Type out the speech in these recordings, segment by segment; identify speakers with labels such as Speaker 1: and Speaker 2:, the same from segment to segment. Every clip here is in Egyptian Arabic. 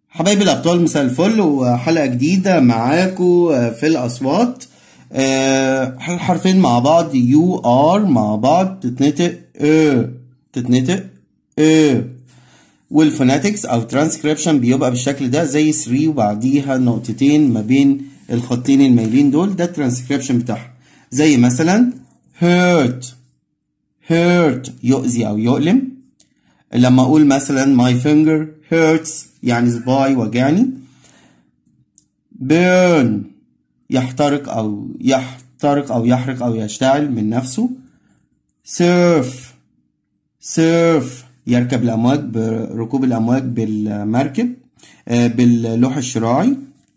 Speaker 1: حبايبي الأبطال مساء الفل وحلقة جديدة معاكم في الأصوات آه، الحرفين مع بعض يو ار مع بعض تتنطق ا تتنطق ا والفوناتكس أو ترانسكريبشن بيبقى بالشكل ده زي 3 وبعديها نقطتين ما بين الخطين المايلين دول ده الترانسكريبشن بتاعها زي مثلا hurt hurt يؤذي أو يؤلم لما اقول مثلا my finger hurts يعني صباعي وجعني burn يحترق او يحترق او يحرق او يشتعل من نفسه surf surf يركب الامواج بركوب الامواج بالمركب آه، باللوح الشراعي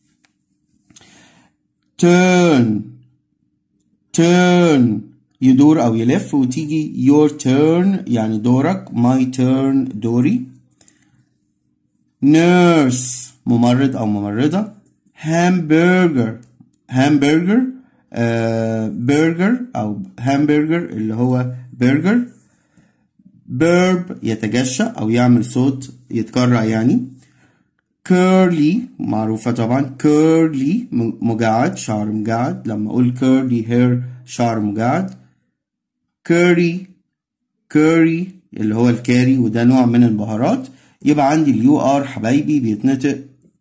Speaker 1: turn turn يدور أو يلف وتيجي your turn يعني دورك my turn دوري nurse ممرض أو ممرضة hamburger hamburger آه burger أو hamburger اللي هو burger burp يتجشأ أو يعمل صوت يتكرع يعني curly معروفة طبعا curly مجعد شعر مجعد لما أقول curly hair شعر مجعد كوري كوري اللي هو الكاري وده نوع من البهارات يبقى عندي اليو ار حبايبي بيتنطق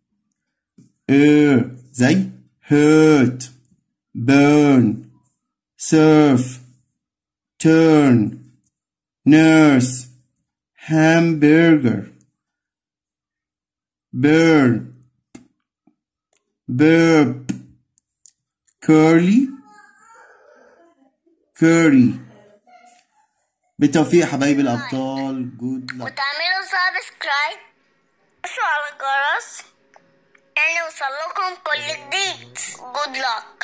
Speaker 1: ار زي hurt burn surf turn nurse hamburger burn burp curly curry بالتوفيق حبايبي الابطال جود لك
Speaker 2: وتعملوا سبسكرايب وتدوسوا على الجرس يعني يوصل لكم كل جديد جود لك